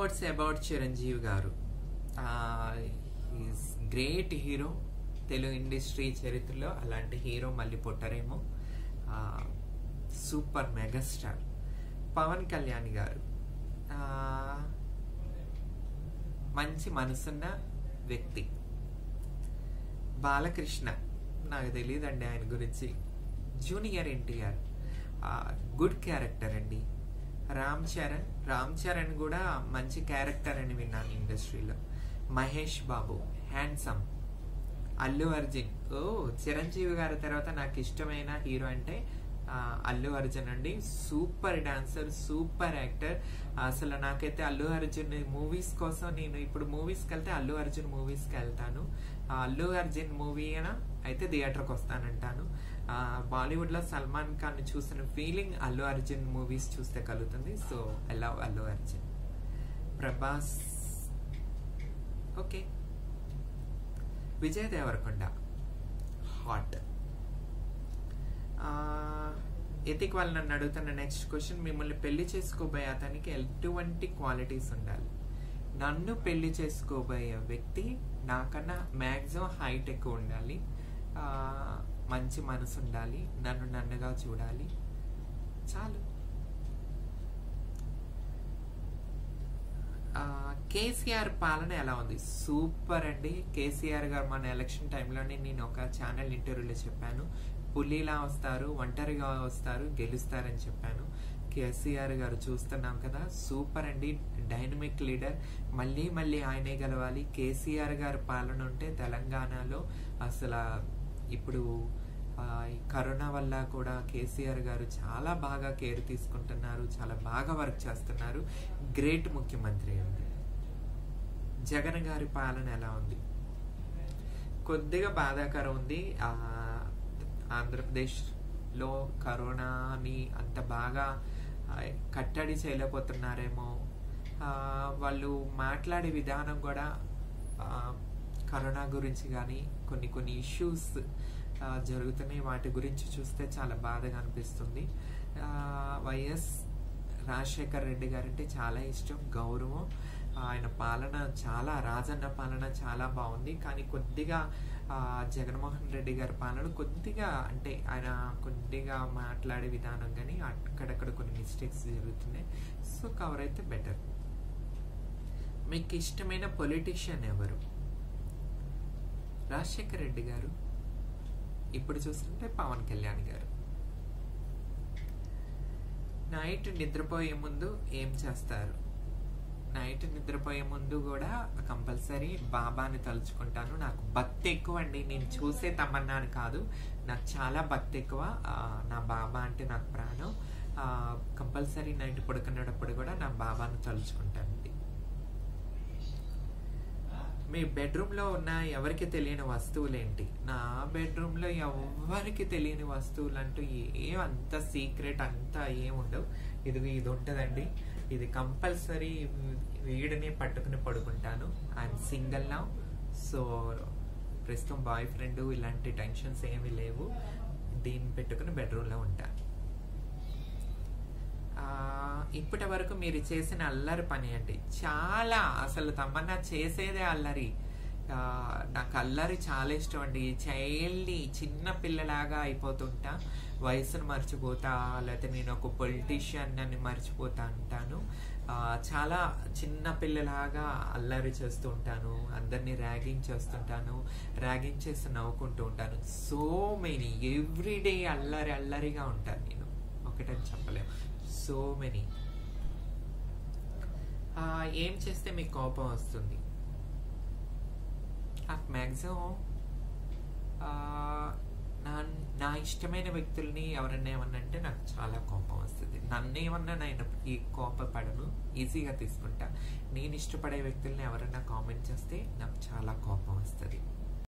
words about Chiranjeevi garu is great hero Telugu industry చరిత్రలో అలాంటి hero మళ్ళీ పుట్టరేమో సూపర్ మెగాస్టార్ పవన్ కళ్యాణ్ గారు ఆ, మంచి మనసున్న వ్యక్తి బాలకృష్ణ నాకు తెలియదండి ఆయన గురించి జూనియర్ ఎన్టీఆర్ గుడ్ క్యారెక్టర్ అండి రామ్ చరణ్ రామ్ చరణ్ కూడా మంచి క్యారెక్టర్ అని విన్నాను ఇండస్ట్రీలో మహేష్ బాబు హ్యాండ్సమ్ అల్లు అర్జున్ ఓ చిరంజీవి గారి తర్వాత నాకు ఇష్టమైన హీరో అంటే ఆ, అల్లు అర్జున్ అండి సూపర్ డాన్సర్ సూపర్ యాక్టర్ అసలు నాకైతే అల్లు అర్జున్ మూవీస్ కోసం నేను ఇప్పుడు మూవీస్కి వెళ్తే అల్లు అర్జున్ మూవీస్కి వెళ్తాను ఆ అల్లు అర్జున్ మూవీ అయినా అయితే థియేటర్కి వస్తానంటాను ఆ, బాలీవుడ్లో సల్మాన్ ఖాన్ చూసిన ఫీలింగ్ అల్లు అర్జున్ మూవీస్ చూస్తే కలుగుతుంది so I love Allu Arjun Prabhas okay Vijay Devarakonda hot ఎతిక్ వాళ్ళు నన్ను అడుగుతున్న నెక్స్ట్ క్వశ్చన్ మిమ్మల్ని పెళ్లి చేసుకోబోయే అతనికి ఎటువంటి క్వాలిటీస్ ఉండాలి నన్ను పెళ్లి చేసుకోబోయే వ్యక్తి నాకన్నా మ్యాక్సిమం హైట్ ఎక్కువ ఉండాలి ఆ, మంచి మనసు ఉండాలి నన్ను నన్నుగా చూడాలి చాలు ఆ, కేసీఆర్ పాలన ఎలా ఉంది సూపర్ అండి కేసీఆర్ గారు మన ఎలక్షన్ టైంలోనే నేను ఒక ఛానల్ ఇంటర్వ్యూలో చెప్పాను పులిలా వస్తారు ఒంటరిగా వస్తారు గెలుస్తారని చెప్పాను కేసీఆర్ గారు చూస్తున్నాం కదా సూపర్ అండి డైనమిక్ లీడర్ మళ్ళీ మళ్ళీ ఆయనే గెలవాలి కేసీఆర్ గారి పాలన ఉంటే తెలంగాణలో అసలు ఇప్పుడు ఆ, ఈ కరోనా వల్ల కూడా కేసీఆర్ గారు చాలా బాగా కేర్ తీసుకుంటున్నారు చాలా బాగా వర్క్ చేస్తున్నారు గ్రేట్ ముఖ్యమంత్రి అండి జగన్ గారి పాలన ఎలా ఉంది కొద్దిగా బాధాకరం ఉంది ఆ, ఆంధ్రప్రదేశ్లో కరోనాని అంత బాగా ఆ, కట్టడి చేయలేకపోతున్నారేమో ఆ, వాళ్ళు మాట్లాడే విధానం కూడా ఆ, కరోనా గురించి కానీ కొన్ని కొన్ని ఇష్యూస్ జరుగుతున్నాయి వాటి గురించి చూస్తే చాలా బాధగా అనిపిస్తుంది ఆ, వైఎస్ రాజశేఖర్ రెడ్డి గారంటే చాలా ఇష్టం గౌరవం ఆయన పాలన చాలా రాజన్న పాలన చాలా బాగుంది కానీ కొద్దిగా ఆ, జగన్మోహన్ రెడ్డి గారి పాలన కొద్దిగా అంటే ఆయన కొద్దిగా మాట్లాడే విధానం కానీ అక్కడక్కడ కొన్ని మిస్టేక్స్ జరుగుతున్నాయి సో కవర్ అయితే బెటర్ మీకు ఇష్టమైన పొలిటీషియన్ ఎవరు రాజశేఖర్ రెడ్డి గారు ఇప్పుడు చూస్తుంటే పవన్ కళ్యాణ్ గారు నైట్ నిద్రపోయే ముందు ఏం చేస్తారు నైట్ నిద్రపోయే ముందు కూడా కంపల్సరీ బాబాని తలుచుకుంటాను నాకు భక్తి ఎక్కువ అండి నేను చూసే తమన్నాను కాదు నాకు చాలా భక్తి ఎక్కువ ఆ, నా బాబా అంటే నాకు ప్రాణం కంపల్సరీ నైట్ పడుకునేటప్పుడు కూడా నా బాబాను తలుచుకుంటానండి మీ బెడ్రూమ్లో ఉన్న ఎవరికి తెలియని వస్తువులు ఏంటి నా బెడ్రూమ్లో ఎవరికి తెలియని వస్తువులు అంటూ ఏం అంత సీక్రెట్ అంతా ఏం ఉండవు ఇది ఇది ఉంటుందండి ఇది కంపల్సరీ వీడిని పట్టుకుని పడుకుంటాను ఐఎమ్ సింగిల్ నా సో ప్రస్తుతం బాయ్ ఫ్రెండ్ ఇలాంటి టెన్షన్స్ ఏమీ లేవు దీన్ని పెట్టుకుని బెడ్రూమ్లో ఉంటాను ఆ, ఇప్పటి వరకు మీరు చేసిన అల్లరి పని అంటే చాలా అసలు తమన్నా చేసేదే అల్లరి ఆ, నాకు అల్లరి చాలా ఇష్టం అండి చైల్డ్ని చిన్న పిల్లలాగా అయిపోతుంటా వయసును మర్చిపోతా లేకపోతే నేను ఒక పొలిటీషియన్ అని మర్చిపోతా అంటాను ఆ, చాలా చిన్న పిల్లలాగా అల్లరి చేస్తూ ఉంటాను అందరినీ ర్యాగింగ్ చేస్తుంటాను ర్యాగింగ్ చేసి నవ్వుకుంటూ ఉంటాను సో మెనీ ఎవ్రీడే అల్లరి అల్లరిగా ఉంటాను నేను ఒకటని చెప్పలేము సో మెనీ ఏం చేస్తే మీకు కోపం వస్తుంది నాకు మ్యాక్సిమం నా నా ఇష్టమైన వ్యక్తుల్ని ఎవరన్నా ఏమన్నా అంటే నాకు చాలా కోపం వస్తుంది నన్ను ఏమన్నా నేను ఈ కోపపడను ఈజీగా తీసుకుంటా నేను ఇష్టపడే వ్యక్తుల్ని ఎవరన్నా కామెంట్ చేస్తే నాకు చాలా కోపం వస్తుంది